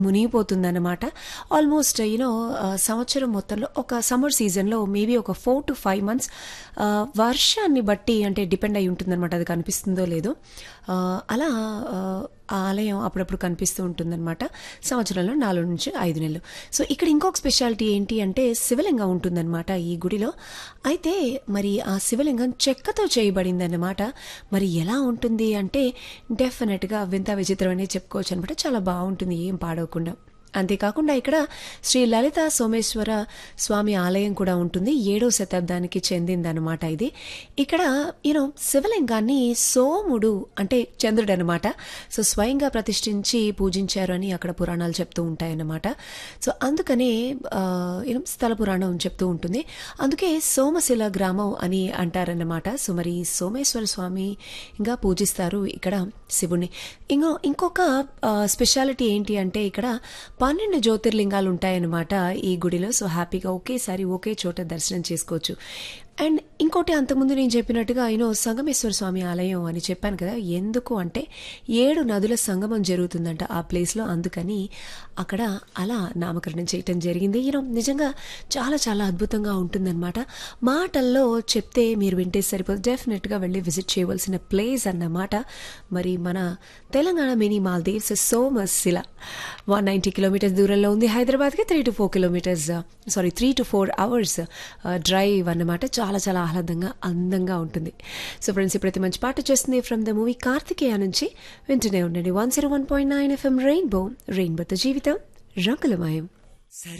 మునిగిపోతుందన్నమాట almost you know సంవత్సరం మొత్తంలో ఒక సమ్మర్ సీజన్లో మేబీ ఒక ఫోర్ టు ఫైవ్ మంత్స్ వర్షాన్ని బట్టి అంటే డిపెండ్ అయి ఉంటుందన్నమాట అది కనిపిస్తుందో లేదో ఆ, అలా ఆ, ఆ ఆలయం అప్పుడప్పుడు కనిపిస్తూ ఉంటుందన్నమాట సంవత్సరంలో నాలుగు నుంచి ఐదు నెలలు సో ఇక్కడ ఇంకొక స్పెషాలిటీ ఏంటి అంటే శివలింగం ఉంటుందన్నమాట ఈ గుడిలో అయితే మరి ఆ శివలింగం చెక్కతో చేయబడిందన్నమాట మరి ఎలా ఉంటుంది అంటే డెఫినెట్గా వింత విచిత్రం అనేది చెప్పుకోవచ్చు అనమాట చాలా బాగుంటుంది ఏం పాడవకుండా అంతేకాకుండా ఇక్కడ శ్రీ లలిత సోమేశ్వర స్వామి ఆలయం కూడా ఉంటుంది ఏడో శతాబ్దానికి చెందిందనమాట ఇది ఇక్కడ యూనో శివలింగాన్ని సోముడు అంటే చంద్రుడు అనమాట సో స్వయంగా ప్రతిష్ఠించి పూజించారు అని అక్కడ పురాణాలు చెప్తూ ఉంటాయన్నమాట సో అందుకనే యూనో స్థల పురాణం చెప్తూ ఉంటుంది అందుకే సోమశిల గ్రామం అని అంటారన్నమాట సో మరి సోమేశ్వర స్వామి ఇంకా పూజిస్తారు ఇక్కడ శివుణ్ణి ఇంకో ఇంకొక స్పెషాలిటీ ఏంటి అంటే ఇక్కడ పన్నెండు జ్యోతిర్లింగాలు ఉంటాయన్నమాట ఈ గుడిలో సో హ్యాపీగా ఒకేసారి ఒకే చోట దర్శనం చేసుకోవచ్చు అండ్ ఇంకోటి అంతకుముందు నేను చెప్పినట్టుగా యూనో సంగమేశ్వర స్వామి ఆలయం అని చెప్పాను కదా ఎందుకు అంటే ఏడు నదుల సంగమం జరుగుతుందంట ఆ ప్లేస్లో అందుకని అక్కడ అలా నామకరణం చేయటం జరిగింది యూనో నిజంగా చాలా చాలా అద్భుతంగా ఉంటుందన్నమాట మాటల్లో చెప్తే మీరు వింటే సరిపోదు డెఫినెట్గా వెళ్ళి విజిట్ చేయవలసిన ప్లేస్ అన్నమాట మరి మన Telangana mini Maldives Somasila one ninety kilometres దూరంలో ఉంది హైదరాబాద్కి three to four kilometres sorry three to four hours drive అన్నమాట చాలా చాలా ఆహ్లాదంగా అందంగా ఉంటుంది సో ఫ్రెండ్స్ ఇప్పుడైతే మంచి పాట చేస్తుంది ఫ్రమ్ ద మూవీ కార్తికేయ నుంచి వింటూనే ఉండండి one zero one point nine FM rainbow రెయిన్బోతో జీవితం రంగులమయం